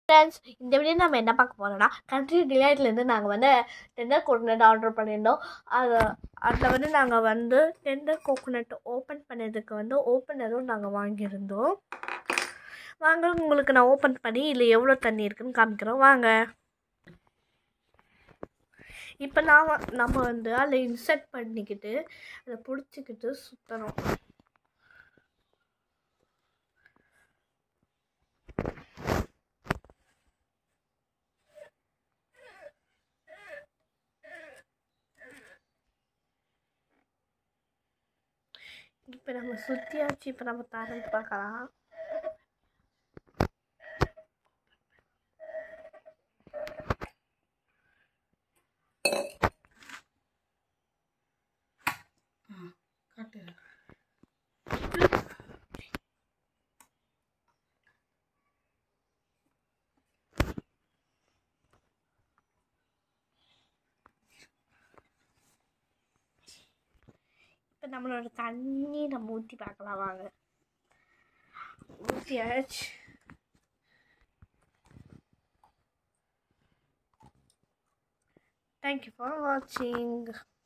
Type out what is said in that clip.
friends இந்த video நம்ம என்ன பார்க்க போகிறோம்னா கண்ட்ரி டிலைட்லேருந்து நாங்கள் வந்து டெண்டர் கோகோனட் ஆர்டர் பண்ணியிருந்தோம் அது அதில் வந்து நாங்கள் வந்து டெண்டர் கோகோனட் ஓப்பன் பண்ணதுக்கு வந்து ஓப்பனரும் நாங்கள் வாங்கியிருந்தோம் வாங்க உங்களுக்கு நான் ஓப்பன் பண்ணி இதில் எவ்வளோ தண்ணி இருக்குன்னு காமிக்கிறோம் வாங்க இப்போ நான் வ- நம்ம வந்து அதில் இன்சர்ட் பண்ணிக்கிட்டு அதை பிடிச்சிக்கிட்டு சுற்றணும் இப்போ நம்ம சுற்றியாச்சு இப்போ நம்ம தரந்து பார்க்கலாம் காட்டு இப்போ நம்மளோட தண்ணி நம்ம ஊற்றி பார்க்கலாம் வாங்க ஊற்றியாச்சு தேங்க்யூ ஃபார் வாட்சிங்